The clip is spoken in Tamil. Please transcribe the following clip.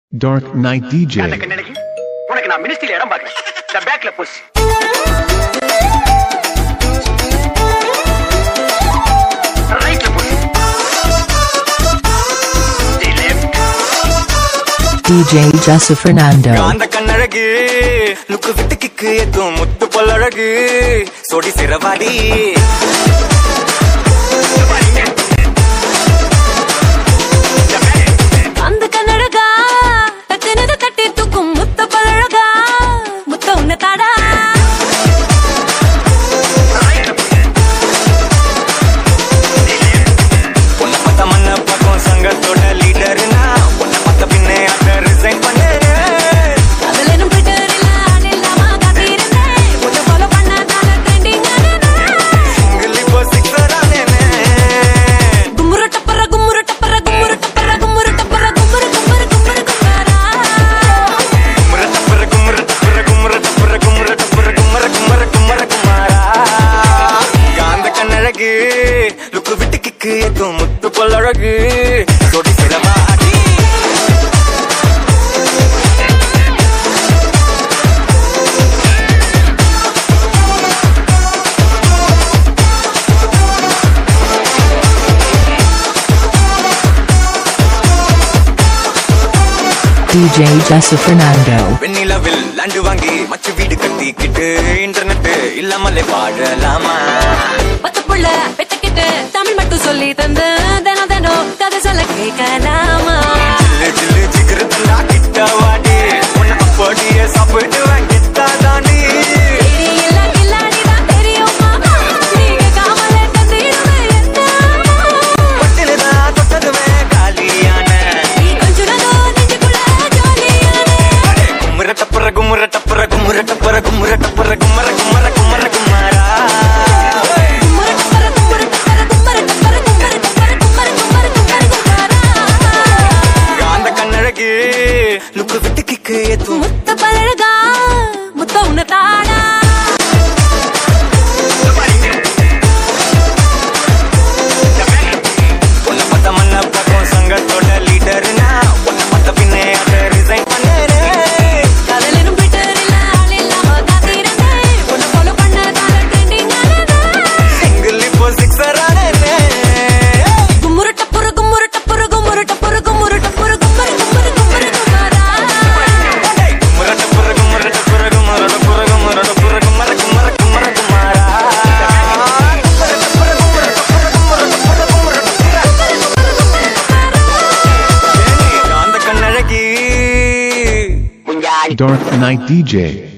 Dark Night அந்த DJ. கண்ணனுக்கு உனக்கு நான் மினிஸ்ட்ரியில இடம் பார்க்கிறேன் இந்த பேக்ல புஷ் ரைட்ல push left DJ Jessa Fernando. காந்த கண்ணழகு லுக்கு விட்டு கிக்கு எதுவும் முத்து பொல்லழகு சொடி சிறவாடி அந்த கண்ணழகா டக்குனது தட்டி தூக்கும் முத்த பழகா முத்த உன்ன தாடா உன்னை பார்த்த மண்ண பக்கம் சங்கத்தோட லீடர்னா உன்னை பார்த்த பின்னே அதை ரிசைன் பண்ணு அதுல எனும் ட்விட்டரில் ஆள் இல்லாம காத்திருந்தேன் உன்னை ஃபாலோ பண்ணதால ட்ரெண்டிங் சிங்கிள் இப்போ சிக்ஸர் ஆனேனே கும்முரு டப்பர கும்முரு டப்பர கும்முரு டப்பர கும்முரு டப்பர கும்முரு கும்முரு கும்முரு கும்மாரா குமுற டப்புற குமுற டப்புற குமுற டப்புற குமுற டப்புற குமர குமர குமர குமாரா காந்த கண்ணழகு லுக்கு விட்டு கிக்கு எதுவும் முத்து பொல்லழகு சொடி சிறவாடி DJ Jessa Fernando. வெண்ணிலவில் லாண்டு வாங்கி மச்சு வீடு கட்டிக்கிட்டு இன்டர்நெட் இல்லாமலே வாழலாமா பத்த புள்ள பெத்துக்கிட்டு தமிழ் மட்டும் சொல்லி தந்து தினம் தினம் கதை சொல்ல கேட்கலாமா ஜில்லு ஜில்லு ஜிகிரு தந்தா கிட்ட வாடி உன்னை அப்படியே சாப்பிட்டு கிட்டா தாண்டி தெரியல கில்லாடிதான் தெரியுமா நீங்க காமலே தந்திடுவேன் என்ன பட்டிலுதான் தொட்டதுமே காலியான நீ கொஞ்சம் நகோ நெஞ்சுக்குள்ள ஜாலியானே குமுற டப்புற குமுற டப்புற குமுற டப்புற குமுற டப்புற குமர குமர குமர குமாரா கும்மரு டப்பர கும்மரு டப்பர கும்மரு டப்பர கும்மரு டப்பர கும்மரு கும்மரு கும்மரு கும்மாரா காந்த கண்ணழகு லுக்கு விட்டு கிக்கு ஏத்தும் முத்த பழகா முத்த உன்ன தாடா உன்னை பார்த்த மண்ண பக்கம் சங்கத்தோட லீடர்னா உன்னை பார்த்த பின்னே அதை ரிசைன் பண்ணேனே காதலனும் ட்விட்டரில் ஆள் இல்லாம காத்திருந்தேன் உன்னை ஃபாலோ பண்ணதால ட்ரெண்டிங் சிங்கிள் இப்போ சிக்ஸர் ஆனேனே கும்முரு டப்புரு கும்முரு டப்புரு கும்முரு டப்புரு கும்முரு டப்புரு கும்மரு கும்மரு கும்மரு கும்மாரா முரட புறகு முரட புறகு முரட புறகு முரட புறகு மர குமர குமர குமாரா முரட புறகு முரட புறகு முரட புறகு முரட புறகு காந்த கண்ணழகி முஞ்சாடி Dark Night DJ.